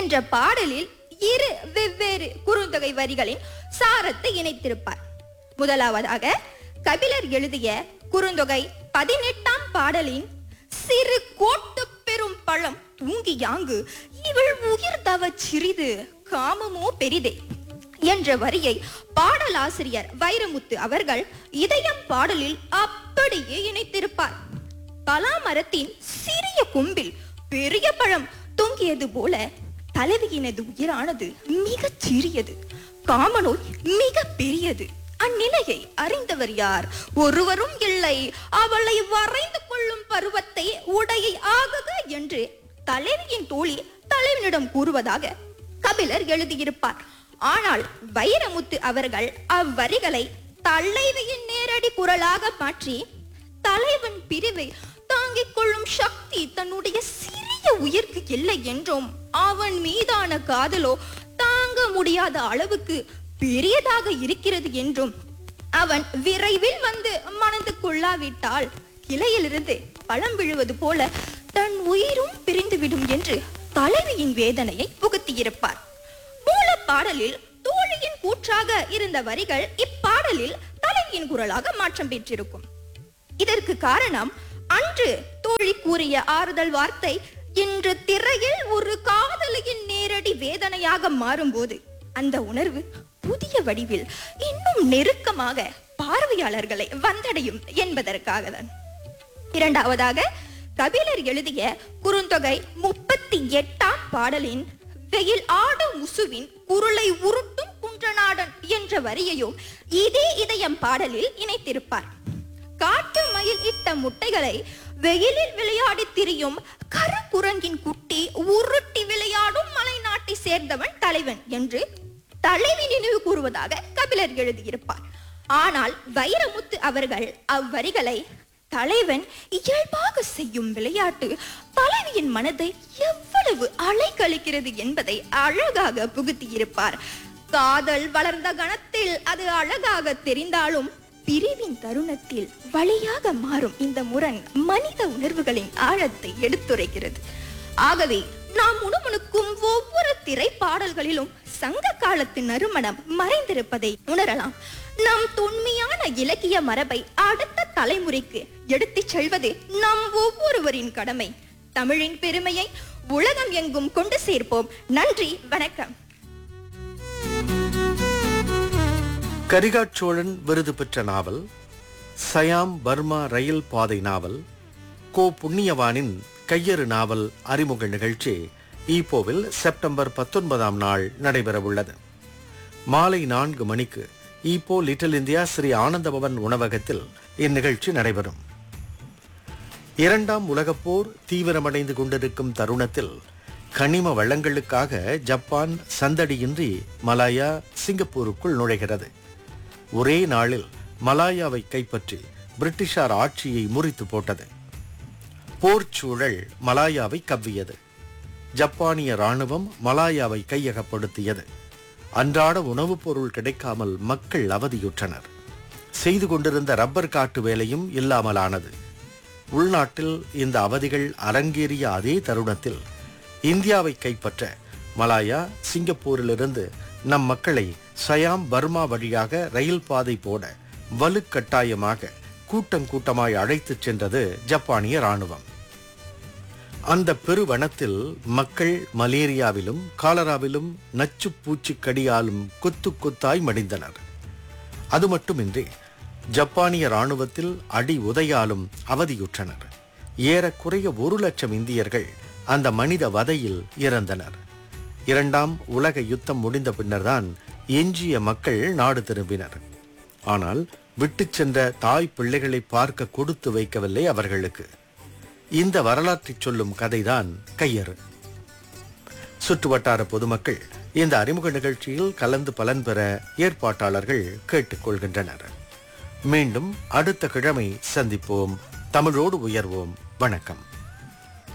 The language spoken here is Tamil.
என்ற பாடலில் இரு வெவ்வேறு குறுந்தொகை வரிகளின் சாரத்தை இணைத்திருப்பார் முதலாவதாக கபிலர் எழுதிய குறுந்தொகை பதினெட்டாம் பாடலின் சிறு கோட்டு பெரும் பழம் தூங்கி யாங்கு இவள் உயிர் தவ சிறிது காமமோ பெரிதே என்ற வரியை பாடலாசிரியர் வைரமுத்து அவர்கள் இதயம் பாடலில் அப்படியே இணைத்திருப்பார் பலாமரத்தின் சிறிய கொம்பில் பெரிய பழம் தொங்கியது போல தலைவியினது உயிரானது மிகச் சிறியது காமநோய் மிக பெரியது அந்நிலையை அறிந்தவர் யார் ஒருவரும் இல்லை அவளை வரைந்து கொள்ளும் பருவத்தை உடையை ஆகுக என்று தலைவியின் தோழி தலைவனிடம் கூறுவதாக கபிலர் எழுதியிருப்பார் ஆனால் வைரமுத்து அவர்கள் அவ்வரிகளை தலைவியின் நேரடி குரலாக மாற்றி தலைவன் பிரிவை தாங்கிக் கொள்ளும் சக்தி தன்னுடைய சிறிய உயிர்க்கு இல்லை என்றும் அவன் மீதான காதலோ தாங்க முடியாத அளவுக்கு பெரியதாக இருக்கிறது என்றும் அவன் விரைவில் வந்து மணந்து கொள்ளாவிட்டால் கிளையிலிருந்து பழம் விழுவது போல தன் உயிரும் பிரிந்துவிடும் என்று தலைவியின் வேதனையை புகுத்தியிருப்பார் மூல பாடலில் தோழியின் கூற்றாக இருந்த வரிகள் இப்பாடலில் தலைவியின் குரலாக மாற்றம் பெற்றிருக்கும் இதற்கு காரணம் அன்று தோழி கூறிய ஆறுதல் வார்த்தை இன்று திரையில் ஒரு காதலியின் நேரடி வேதனையாக மாறும்போது அந்த உணர்வு புதிய வடிவில் இன்னும் நெருக்கமாக பார்வையாளர்களை வந்தடையும் என்பதற்காக தான் இரண்டாவதாக கபிலர் எழுதிய குறுந்தொகை முப்பத்தி எட்டாம் பாடலின் வெயில் ஆடும் முசுவின் குருளை உருட்டும் குன்றநாடன் என்ற வரியையும் இதே இதயம் பாடலில் இணைத்திருப்பார் காட்டு மயில் இட்ட முட்டைகளை வெயிலில் விளையாடி திரியும் கருக்குரங்கின் குட்டி உருட்டி விளையாடும் மலை நாட்டை சேர்ந்தவன் தலைவன் என்று தலைவி நினைவு கூறுவதாக கபிலர் எழுதியிருப்பார் ஆனால் வைரமுத்து அவர்கள் அவ்வரிகளை தலைவன் இயல்பாக செய்யும் விளையாட்டு தலைவியின் மனதை எவ்வளவு அலைக்கழிக்கிறது என்பதை அழகாக புகுத்தியிருப்பார் காதல் வளர்ந்த கணத்தில் அது அழகாக தெரிந்தாலும் பிரிவின் தருணத்தில் வழியாக மாறும் இந்த முரண் மனித உணர்வுகளின் ஆழத்தை எடுத்துரைக்கிறது ஆகவே நாம் முணுமுணுக்கும் ஒவ்வொரு திரைப்பாடல்களிலும் சங்க காலத்து நறுமணம் மறைந்திருப்பதை உணரலாம் நம் தொன்மையான இலக்கிய மரபை அடுத்த தலைமுறைக்கு எடுத்துச் செல்வது நம் ஒவ்வொருவரின் கடமை தமிழின் பெருமையை உலகம் எங்கும் கொண்டு சேர்ப்போம் நன்றி வணக்கம் கரிகாச்சோழன் விருது பெற்ற நாவல் சயாம் பர்மா ரயில் பாதை நாவல் கோ புண்ணியவானின் கையறு நாவல் அறிமுக நிகழ்ச்சி ஈப்போவில் செப்டம்பர் பத்தொன்பதாம் நாள் நடைபெறவுள்ளது மாலை நான்கு மணிக்கு Ipoh little India Shri Anandabhavan உணவகத்தில் இந்நிகழ்ச்சி நடைபெறும் இரண்டாம் உலகப் போர் தீவிரமடைந்து கொண்டிருக்கும் தருணத்தில் கனிம வளங்களுக்காக ஜப்பான் சந்தடியின்றி மலாயா சிங்கப்பூருக்குள் நுழைகிறது ஒரே நாளில் மலாயாவை கைப்பற்றி பிரிட்டிஷார் ஆட்சியை முறித்து போட்டது போர்ச் சூழல் மலாயாவை கவ்வியது ஜப்பானிய ராணுவம் மலாயாவை கையகப்படுத்தியது அன்றாட உணவுப் பொருள் கிடைக்காமல் மக்கள் அவதியுற்றனர் செய்து கொண்டிருந்த ரப்பர் காட்டு வேலையும் இல்லாமலானது உள்நாட்டில் இந்த அவதிகள் அரங்கேறிய அதே தருணத்தில் இந்தியாவை கைப்பற்ற மலாயா சிங்கப்பூரிலிருந்து நம் மக்களை சயாம் பர்மா வழியாக ரயில் பாதை போட வலுக்கட்டாயமாக கூட்டம் கூட்டமாய் அழைத்துச் சென்றது ஜப்பானிய ராணுவம் அந்த பெருவனத்தில் மக்கள் மலேரியாவிலும் காலராவிலும் நச்சுப் பூச்சிக் கடியாலும் கொத்து கொத்தாய் மடிந்தனர் அது மட்டுமின்றி ஜப்பானிய ராணுவத்தில் அடி உதையாலும் அவதியுற்றனர் ஏறக்குறைய ஒரு லட்சம் இந்தியர்கள் அந்த மனித வதையில் இறந்தனர் இரண்டாம் உலக யுத்தம் முடிந்த பின்னர்தான் எஞ்சிய மக்கள் நாடு திரும்பினர் ஆனால் விட்டுச் சென்ற தாய் பிள்ளைகளை பார்க்க கொடுத்து வைக்கவில்லை அவர்களுக்கு இந்த வரலாற்றைச் சொல்லும் கதைதான் கையறு சுற்றுவட்டார பொதுமக்கள் இந்த அறிமுக நிகழ்ச்சியில் கலந்து பலன் பெற ஏற்பாட்டாளர்கள் கேட்டுக்கொள்கின்றனர் மீண்டும் அடுத்த கிழமை சந்திப்போம் தமிழோடு உயர்வோம் வணக்கம்